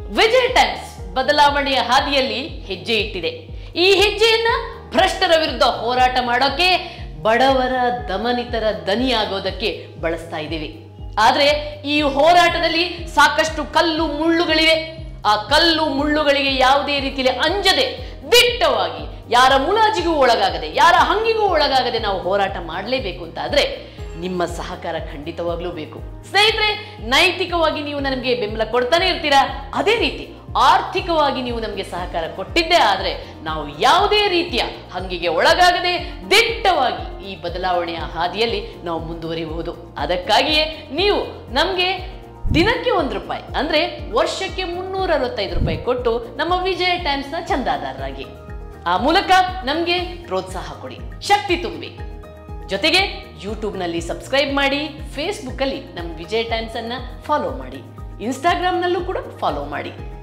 Vijay times ಬದಲಾವಣೆಯ ಹಾದಿಯಲ್ಲಿ ಹೆಜ್ಜೆ ಇಟ್ಟಿದೆ ಈ ಹೆಜ್ಜೆಯನ್ನ ಭ್ರಷ್ಟರ ವಿರುದ್ಧ ಹೋರಾಟ ಮಾಡೋಕೆ ಬಡವರ ದಮನಿತರ ದನಿಯಾಗೋದಕ್ಕೆ ಬಳಸ್ತಾ ಇದ್ದೀವಿ ಆದ್ರೆ ಈ ಹೋರಾಟದಲ್ಲಿ ಸಾಕಷ್ಟು ಕಲ್ಲು ಮುಳ್ಳುಗಳಿವೆ ಆ ಕಲ್ಲು ಮುಳ್ಳುಗಳಿಗೆ ಯಾವುದೇ ರೀತಿಯಲ್ಲಿ ಅಂಜದೆ ದಿಟ್ಟವಾಗಿ ಯಾರ ಮುಲಾಜಿಗೂ ಒಳಗಾಗದೆ ಯಾರ ಹಂಗಿಗೂ ಒಳಗಾಗದೆ ನಾವು ಹೋರಾಟ ಮಾಡಲೇಬೇಕು ಅಂತ ಆದ್ರೆ ನಿಮ್ಮ ಸಹಕಾರ ಖಂಡಿತವಾಗ್ಲೂ ಬೇಕು ಸ್ನೇಹಿತರೆ ನೈತಿಕವಾಗಿ ನೀವು ನನಗೆ ಬೆಂಬಲ ಕೊಡ್ತಾನೆ ಇರ್ತೀರಾ ಅದೇ ರೀತಿ ಆರ್ಥಿಕವಾಗಿ ನೀವು ನಮಗೆ ಸಹಕಾರ ಕೊಟ್ಟಿದ್ದೇ ಆದರೆ ನಾವು ಯಾವುದೇ ರೀತಿಯ ಹಂಗಿಗೆ ಒಳಗಾಗದೆ ದಿಟ್ಟವಾಗಿ ಈ ಬದಲಾವಣೆಯ ಹಾದಿಯಲ್ಲಿ ನಾವು ಮುಂದುವರಿಬಹುದು ಅದಕ್ಕಾಗಿಯೇ ನೀವು ನಮಗೆ ದಿನಕ್ಕೆ ಒಂದು ರೂಪಾಯಿ ಅಂದ್ರೆ ವರ್ಷಕ್ಕೆ ಮುನ್ನೂರ ಅರವತ್ತೈದು ರೂಪಾಯಿ ಕೊಟ್ಟು ನಮ್ಮ ವಿಜಯ ಟೈಮ್ಸ್ನ ಚಂದಾದಾರರಾಗಿ ಆ ಮೂಲಕ ನಮಗೆ ಪ್ರೋತ್ಸಾಹ ಕೊಡಿ ಶಕ್ತಿ ತುಂಬಿ ಜೊತೆಗೆ ಯೂಟ್ಯೂಬ್ನಲ್ಲಿ ಸಬ್ಸ್ಕ್ರೈಬ್ ಮಾಡಿ ಫೇಸ್ಬುಕ್ಕಲ್ಲಿ ನಮ್ಮ ವಿಜಯ್ ಟೈಮ್ಸ್ ಅನ್ನ ಫಾಲೋ ಮಾಡಿ ಇನ್ಸ್ಟಾಗ್ರಾಮ್ನಲ್ಲೂ ಕೂಡ ಫಾಲೋ ಮಾಡಿ